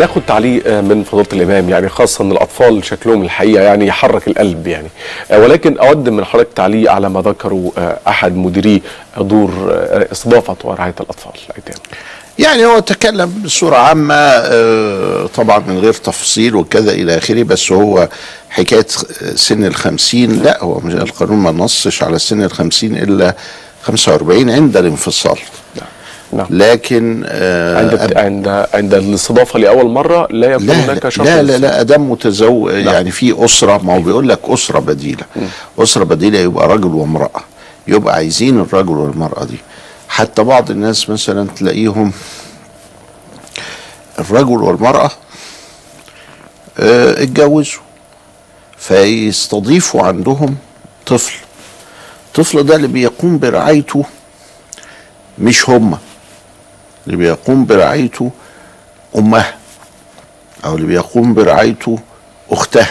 ناخد تعليق آه، من فضيله الامام يعني خاصه ان الاطفال شكلهم الحقيقه يعني يحرك القلب يعني آه، ولكن اود من حضرتك تعليق على ما ذكره آه، احد مديري دور آه، استضافه ورعايه الاطفال الايتام يعني هو تكلم بصورة عامة آه، طبعا من غير تفصيل وكذا إلى آخره بس هو حكاية سن الخمسين لا هو مش القانون ما نصش على سن الخمسين إلا 45 عند الانفصال نعم لكن آه، عند عند عند الاستضافه لاول مره لا يكون لا هناك لا, شرط لا لا للسن. لا ادام متزوج يعني في اسره ما هو بيقول لك اسره بديله اسره بديله يبقى رجل وامراه يبقى عايزين الرجل والمراه دي حتى بعض الناس مثلا تلاقيهم الرجل والمراه آه، اتجوزوا فيستضيفوا عندهم طفل الطفل ده اللي بيقوم برعايته مش هما اللي بيقوم برعايته امها او اللي بيقوم برعايته اختها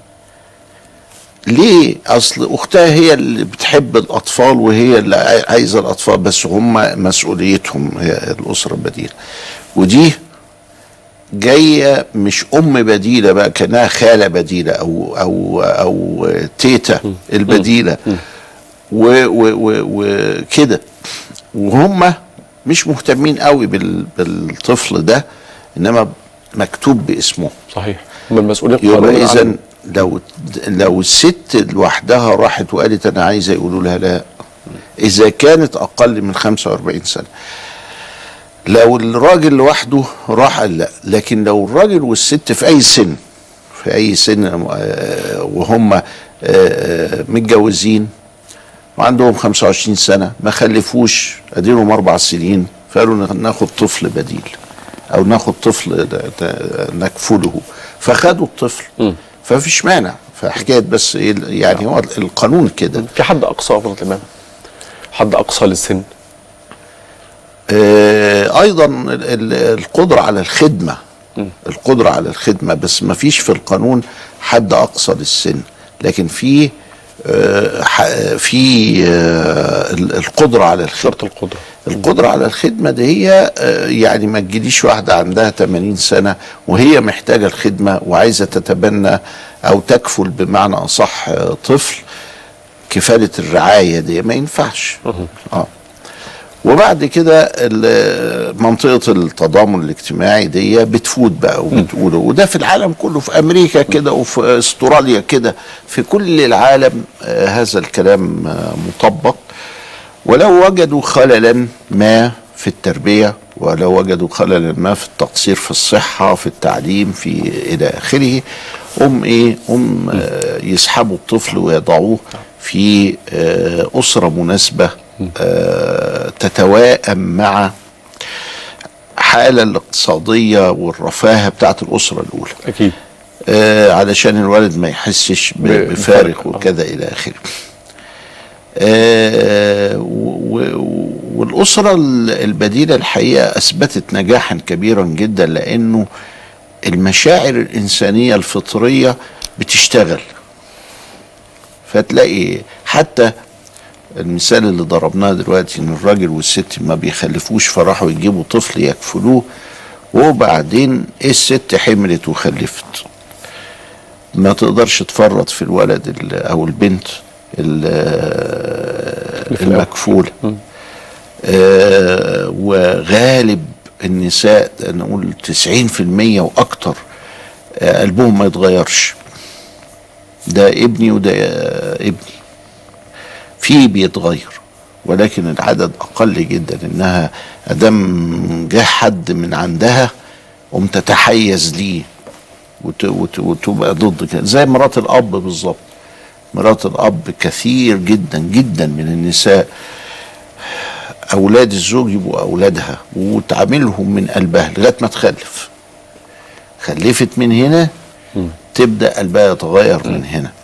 ليه اصل اختها هي اللي بتحب الاطفال وهي اللي عاي- عايزه الاطفال بس هم مسؤوليتهم هي الاسره البديله ودي جايه مش ام بديله بقى كانها خاله بديله او او او تيتا البديله و- و- و- وكده وهم مش مهتمين قوي بال- بالطفل ده انما مكتوب باسمه صحيح هم المسؤولين يبقى قانونا اذا عن- لو لو الست لوحدها راحت وقالت انا عايزه يقولوا لها لا اذا كانت اقل من 45 سنه لو الراجل لوحده راح قال لا لكن لو الراجل والست في اي سن في اي سن آه، وهم آه، آه، متجوزين وعندهم 25 سنه ما خلفوش اديلهم اربع سنين فقالوا ناخد طفل بديل او ناخد طفل د- د- نكفله فخدوا الطفل ففيش مانع فحكايه بس إيه يعني هو القانون كده في حد اقصى يا فضيله الامام حد اقصى للسن آه، ايضا ال- ال- القدره على الخدمه القدره على الخدمه بس ما فيش في القانون حد اقصى للسن لكن في آه، ح- في آه، ال- القدره على الخدمه شرط القدره القدرة على الخدمة دي هي آه، يعني ما تجيليش واحدة عندها 80 سنة وهي محتاجة الخدمة وعايزة تتبنى أو تكفل بمعنى أصح آه، طفل كفالة الرعاية دي ما ينفعش اه وبعد كده ال- منطقة التضامن الاجتماعي دي بتفوت بقى وبتقول وده في العالم كله في أمريكا كده وفي استراليا كده في كل العالم آه، هذا الكلام آه، مطبق ولو وجدوا خللا ما في التربية ولو وجدوا خللا ما في التقصير في الصحة في التعليم في إلى آخره هم إيه هم آه، يسحبوا الطفل ويضعوه في آه، أسرة مناسبة آه، تتوائم مع حالة الاقتصادية والرفاهة بتاعت الأسرة الأولى اكيد آه علشان الولد ما يحسش ب- ب- بفارق بفرق، آه. وكذا الى اخره آه و- و- والاسره ال- البديله الحقيقه اثبتت نجاحا كبيرا جدا لانه المشاعر الانسانيه الفطريه بتشتغل فتلاقي حتى المثال اللي ضربناه دلوقتي ان الراجل والست ما بيخلفوش فراحوا يجيبوا طفل يكفلوه وبعدين الست حملت وخلفت ما تقدرش تفرط في الولد ال- او البنت ال- في الأول. المكفوله آه وغالب النساء نقول 90% واكتر آه قلبهم ما يتغيرش ده ابني وده آه ابني في بيتغير ولكن العدد اقل جدا انها ادام جه حد من عندها قوم تتحيز ليه وت- وت- وتبقى ضد كده زي مرات الاب بالظبط مرات الاب كثير جدا جدا من النساء اولاد الزوج يبقوا اولادها وتعاملهم من قلبها لغايه ما تخلف خلفت من هنا تبدا قلبها يتغير من هنا